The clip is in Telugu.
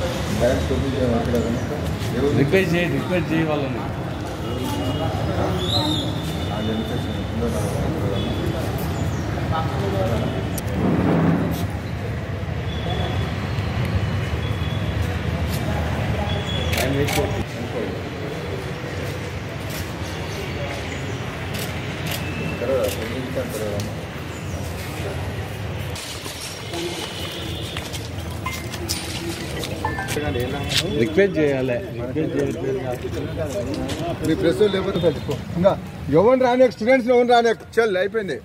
బ్యాంక్ చూపించాము అక్కడ కనుక ఎవరు రిక్వెస్ట్ చేయి రిక్వెస్ట్ చేయి వాళ్ళని ఆ లిమిటేషన్ ఉందో నాకు తెలియదు. టైం వేస్ట్ తర్వాత పొందించాను తర్వాత రిక్వెస్ట్ చేయాలి రిక్వెస్ట్ చేయాలి మీ ప్రెస్ లేకపోతే పెట్టుకో ఇంకా ఎవరు రాని స్టూడెంట్స్ ఎవరు రాని చల్ అయిపోయింది